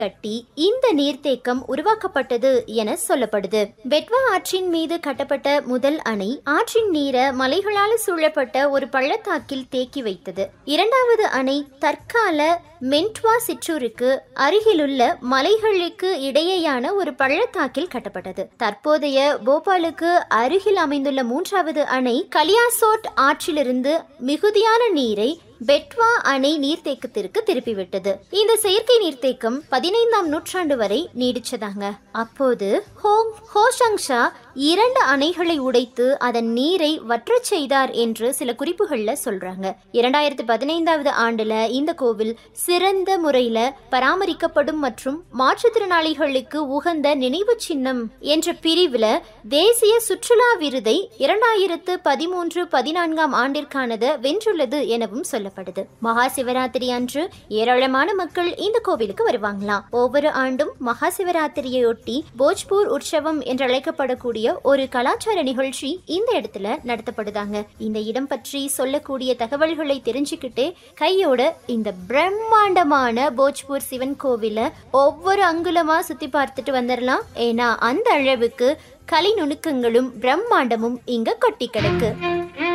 கட்டி இந்த நீர்த்தேக்கம் உருவாக்கப்பட்டது என சொல்லப்படுது பெட்வா ஆற்றின் மீது கட்டப்பட்ட முதல் அணை ஆற்றின் நீரை மலைகளால் சூழப்பட்ட ஒரு பள்ளத்தாக்கில் தேக்கி வைத்தது இரண்டாவது அணை தற்கால மென்ட்வா சிற்றூருக்கு அருகிலுள்ள மலைகளுக்கு இடையேயான ஒரு பள்ளத்தாக்கில் கட்டப்பட்டது தற்போதைய போபாலுக்கு அருகில் அமைந்துள்ள மூன்றாவது அணை கலியாசோட் ஆற்றிலிருந்து மிகுதியான நீரை பெட்வா அணை நீர்த்தேக்கத்திற்கு திருப்பிவிட்டது இந்த செயற்கை நீர்த்தேக்கம் பதினைந்தாம் நூற்றாண்டு வரை நீடிச்சதாங்க அப்போது ஹோங் ஹோஷங்ஷா இரண்டு அணைகளை உடைத்து அதன் நீரை வற்றச் செய்தார் என்று சில குறிப்புகள்ல சொல்றாங்க இரண்டாயிரத்தி பதினைந்தாவது ஆண்டுல இந்த கோவில் சிறந்த முறையில பராமரிக்கப்படும் மற்றும் மாற்றுத்திறனாளிகளுக்கு உகந்த நினைவு சின்னம் என்ற பிரிவுல தேசிய சுற்றுலா விருதை இரண்டாயிரத்து பதிமூன்று பதினான்காம் ஆண்டிற்கானது வென்றுள்ளது எனவும் சொல்லப்படுது மகா சிவராத்திரி அன்று ஏராளமான மக்கள் இந்த கோவிலுக்கு வருவாங்களாம் ஒவ்வொரு ஆண்டும் மகா சிவராத்திரியொட்டி போஜ்பூர் உற்சவம் என்று அழைக்கப்படக்கூடிய ஒரு கலாச்சார நிகழ்ச்சி இந்த இடத்துல நடத்தப்படுதாங்க இந்த இடம் பற்றி சொல்லக்கூடிய தகவல்களை தெரிஞ்சுக்கிட்டு கையோட இந்த பிரம்மாண்டமான போஜ்பூர் சிவன் கோவில ஒவ்வொரு அங்குலமா சுத்தி பார்த்துட்டு வந்துடலாம் ஏன்னா அந்த அளவுக்கு கலை நுணுக்கங்களும் பிரம்மாண்டமும் இங்க கொட்டி கிடக்கு